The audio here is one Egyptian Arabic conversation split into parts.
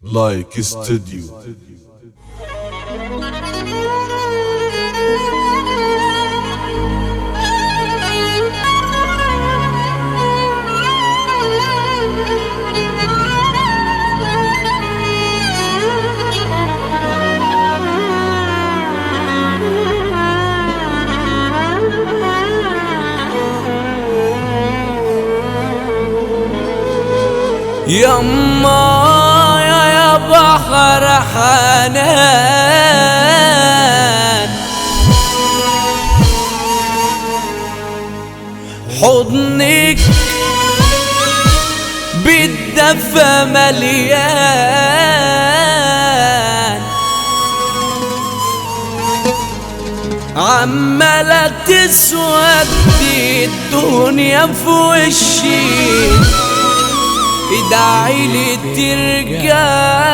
لايك استوديو يما يا يا بحر حنان حضنك بالدفى مليان عمالة تسود الدنيا في وشي ادعي لي ترجع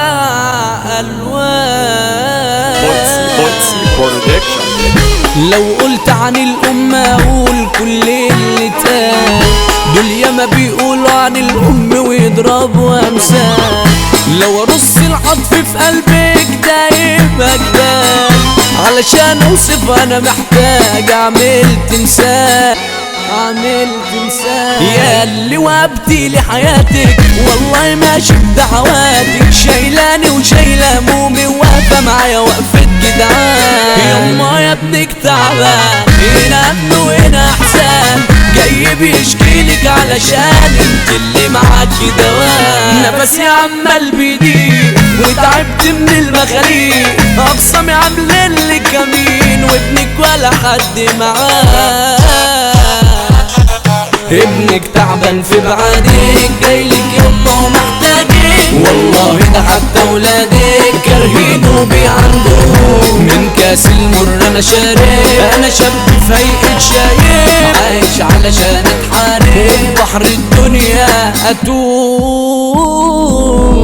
الوان لو قلت عن الأم أقول كل اللي اتقال دول ياما بيقولوا عن الأم ويضربوا أمثال لو أرص العطف في قلبك ده يبقى جبال علشان أوصف أنا محتاج أعمل تمثال أعمل تمثال يا اللي وهبتي لي حياتك والله ماشي بدعواتك شايلاني وشايلة همومي واقفة معايا وقفة جدعان يما يا ابنك تعبان هنا امن وهنا احسان جاي بيشكيلك علشان انت اللي معاكي دواء نفسي عمال بيضيق وتعبت من المخاليق اقسم عامل لك كمين وابنك ولا حد معاه ابنك تعبان في بعادك جايلك يما ومحتاجك والله ده حتى ولادك كارهين وبيعندوك من كاس المر انا شارب انا شاب في هيئة شايب عايش علشان اتحارب بحر الدنيا اتوه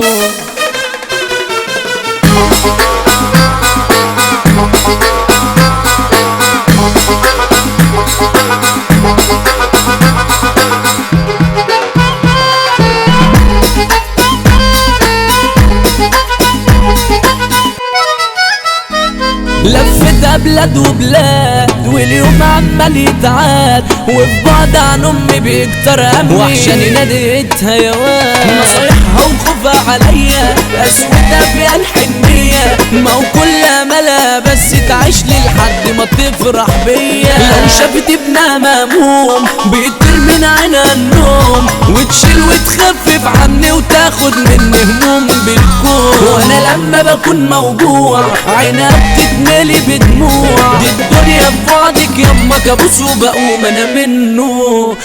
لفت بلاد وبلاد واليوم عمال يتعاد وفي بعد عن امي بيكتر همي وحشاني ناديتها يا واد نصايحها وخوفها عليا اسودة فيها الحنية ما هو كل املها بس تعيش لي لحد ما تفرح بيا لو شافت ابنها مهموم بيطير من عينها النوم وتشيل وتخفف عني وتاخد مني هموم بالكون وانا لما بكون موجوع عينها بتتملي بدموع دي الدنيا في بعدك يما كابوس وبقوم انا منه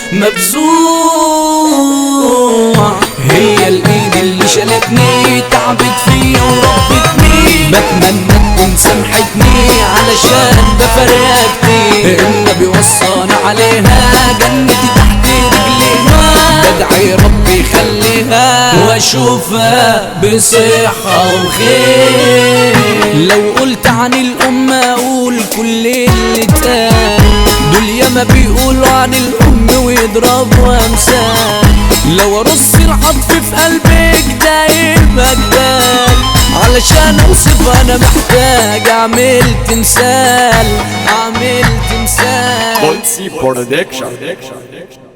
مفزوع هي الايد اللي شالتني تعبت فيا وربتني بتمنى تكون سامحتني علشان بفرقتني النبي وصانا عليها جنتي تحت رجليها بدعي ربي يخليها واشوفها بصحة وخير لو قلت عن الأم أقول كل اللي اتقال دول ياما بيقولوا عن الأم ويضربوا أمثال لو أرص العطف في قلبك ده يبقى جبال علشان أوصف أنا محتاج أعمل تمثال أعمل تمثال Bonzi Production.